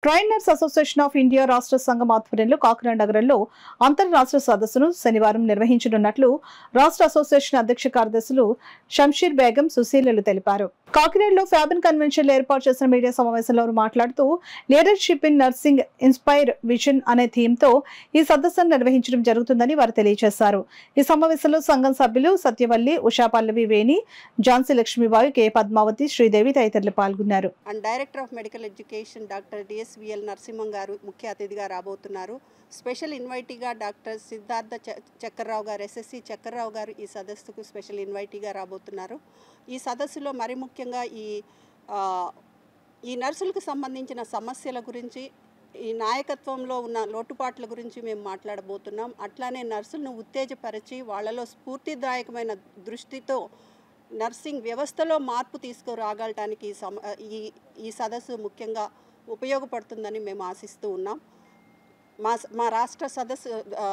trainers association of India రాష్ట్ర సంఘం ఆధ్వర్యంలో కాకినాడ నగరంలో అంతర్రాష్ట్ర సదస్సును శనివారం నిర్వహించనున్నట్లు రాష్ట్ర అసోసియేషన్ అధ్యక్ష కార్యదర్శులు షంషీర్ బేగం సుశీలలు తెలిపారు కాకినాడలో ఫ్యాబన్ కన్వెన్షన్ ఏర్పాటు చేసిన మీడియా సమావేశంలో వారు మాట్లాడుతూ leadership in nursing inspire vision అనే థీమ్ తో ఈ సదస్సును నిర్వహించడం జరుగుతుందని వారు తెలియజేశారు ఈ సమావేశంలో సంఘం సభ్యులు సత్యవల్లి ఉషా పల్లవి వేణి ఝాన్సీ లక్ష్మీబాయి కె పద్మావతి శ్రీదేవి తదితరులు పాల్గొన్నారు and director of medical education doctor DSVL Narasimham garu ముఖ్య అతిథిగా రాబోతున్నారు స్పెషల్ ఇన్వైటీగా డాక్టర్ సిద్ధార్థ చ- చక్కర్రావు గారు ఎస్ఎస్సి చక్కర్రావు గారు ఈ సదస్సుకు స్పెషల్ ఇన్వైటీగా రాబోతున్నారు ఈ సదస్సులో మరి ముఖ్యంగా ఈ ఆ, ఈ నర్సులకు సంబంధించిన సమస్యల గురించి ఈ నాయకత్వంలో ఉన్న లోటుపాట్ల గురించి మేము మాట్లాడబోతున్నాం అట్లానే నర్సులను ఉత్తేజపరిచి వాళ్ళలో స్ఫూర్తిదాయకమైన దృష్టితో నర్సింగ్ వ్యవస్థలో మార్పు తీసుకురాగలటానికి ఈ సమ ఈ ఈ సదస్సు ముఖ్యంగా ఉపయోగపడుతుందని మేము ఆశిస్తూ ఉన్నాం మా స- మా రాష్ట్ర సదస్సు ఆ,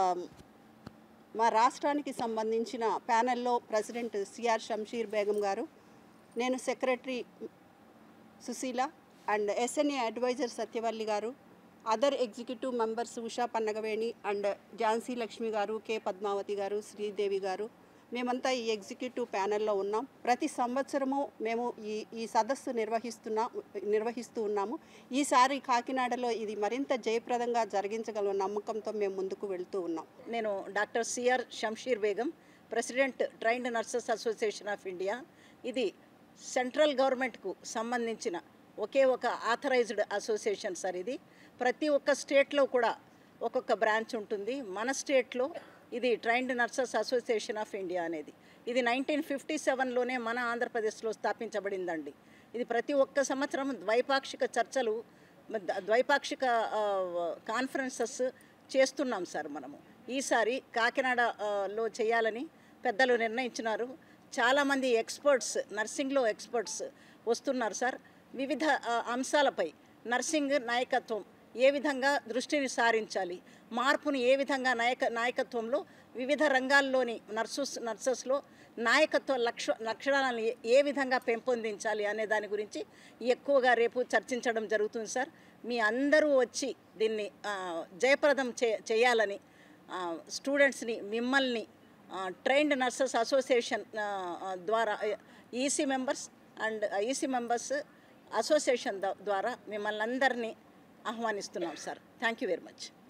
మా రాష్ట్రానికి సంబంధించిన ప్యానెల్లో ప్రెసిడెంట్ సిఆర్ షంషీర్ బేగం గారు నేను secretary Sushila and SNA adviser Satyavalli garu other executive members Usha Pannagaveni and Jhansi Lakshmi garu K Padmavati గారు శ్రీదేవి గారు మేమంతా ఈ ఎగ్జిక్యూటివ్ ప్యానెల్లో ఉన్నాం ప్రతి సంవత్సరము మేము ఈ ఈ సదస్సు నిర్వహిస్తున్నా నిర్వహిస్తూ ఉన్నాము ఈసారి కాకినాడలో ఇది మరింత జయప్రదంగా జరిగించగల నమ్మకంతో మేము ముందుకు వెళ్తూ ఉన్నాం నేను doctor CR Shamshir Begum president trained nurses association of India ఇది సెంట్రల్ గవర్నమెంట్కు సంబంధించిన ఒకే ఒక ఆథరైజ్డ్ అసోసియేషన్ సార్ ఇది ప్రతి ఒక్క స్టేట్లో కూడా ఒక్కొక్క బ్రాంచ్ ఉంటుంది మన స్టేట్లో ఇది trained nurses association of India అనేది ఇది నైన్టీన్ ఫిఫ్టీ సెవెన్లోనే మన ఆంధ్రప్రదేశ్లో స్థాపించబడిందండి ఇది ప్రతి ఒక్క సంవత్సరం ద్వైపాక్షిక చర్చలు ద- ద్వైపాక్షిక ఆ, కాన్ఫరెన్సెస్ చేస్తున్నాం సార్ మనము ఈసారి కాకినాడ ఆ, లో చేయాలని పెద్దలు నిర్ణయించినారు చాలామంది ఎక్స్పర్ట్స్ నర్సింగ్లో ఎక్స్పర్ట్స్ వస్తున్నారు సార్ వివిధ ఆ, అంశాలపై నర్సింగ్ నాయకత్వం ఏ విధంగా దృష్టిని సారించాలి మార్పుని ఏ విధంగా నాయక నాయకత్వంలో వివిధ రంగాల్లోని నర్సెస్ నర్సెస్లో నాయకత్వ లక్ష లక్షణాలను ఏ- ఏ విధంగా పెంపొందించాలి అనే దాని గురించి ఎక్కువగా రేపు చర్చించడం జరుగుతుంది సార్ మీ అందరూ వచ్చి దీన్ని ఆ, జయప్రదం చే చేయాలని ఆ, స్టూడెంట్స్ని మిమ్మల్ని ట్రైన్డ్ నర్సెస్ అసోసియేషన్ ఆ, ఆ, ద్వారా EC members and EC members association ద- ద్వారా మిమ్మల్ని అందరినీ ఆహ్వానిస్తున్నాం sir thank you very much